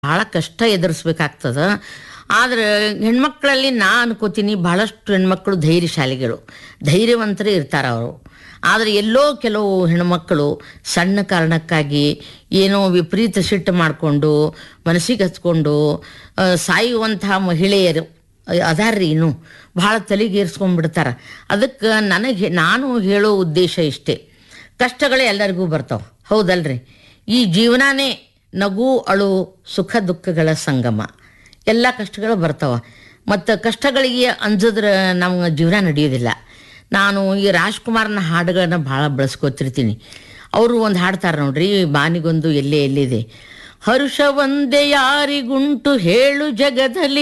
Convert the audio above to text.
ಭಾಳ ಕಷ್ಟ ಎದುರಿಸ್ಬೇಕಾಗ್ತದ ಆದ್ರೆ ಹೆಣ್ಮಕ್ಳಲ್ಲಿ ನಾ ಅನ್ಕೋತೀನಿ ಬಹಳಷ್ಟು ಹೆಣ್ಮಕ್ಳು ಧೈರ್ಯಶಾಲಿಗಳು ಧೈರ್ಯವಂತರೇ ಇರ್ತಾರೆ ಅವರು ಆದರೆ ಎಲ್ಲೋ ಕೆಲವು ಹೆಣ್ಮಕ್ಕಳು ಸಣ್ಣ ಕಾರಣಕ್ಕಾಗಿ ಏನೋ ವಿಪರೀತ ಸಿಟ್ಟು ಮಾಡಿಕೊಂಡು ಮನಸ್ಸಿಗೆ ಹಚ್ಕೊಂಡು ಆ, ಸಾಯುವಂತಹ ಮಹಿಳೆಯರು ಅದಾರ್ರಿ ಇನ್ನು ಭಾಳ ತಲೆಗೇರಿಸ್ಕೊಂಡ್ಬಿಡ್ತಾರ ಅದಕ್ಕೆ ನನಗೆ ನಾನು ಹೇಳೋ ಉದ್ದೇಶ ಇಷ್ಟೇ ಕಷ್ಟಗಳು ಎಲ್ಲರಿಗೂ ಬರ್ತಾವ ಹೌದಲ್ರಿ ಈ ಜೀವನಾನೇ ನಗು ಅಳು ಸುಖ ದುಃಖಗಳ ಸಂಗಮ ಎಲ್ಲ ಕಷ್ಟಗಳು ಬರ್ತಾವ ಮತ್ತು ಕಷ್ಟಗಳಿಗೆ ಅಂಜಿದ್ರೆ ನಮ್ಮ ಜೀವನ ನಡೆಯೋದಿಲ್ಲ ನಾನು ಈ ರಾಜ್ಕುಮಾರ್ನ ಹಾಡುಗಳನ್ನ ಭಾಳ ಬಳಸ್ಕೊತಿರ್ತೀನಿ ಅವರು ಒಂದು ಹಾಡ್ತಾರೆ ನೋಡ್ರಿ ಬಾನಿಗೊಂದು ಎಲ್ಲೇ ಎಲ್ಲಿದೆ ಹರುಷ ಒಂದೇ ಯಾರಿಗುಂಟು ಹೇಳು ಜಗದಲ್ಲಿ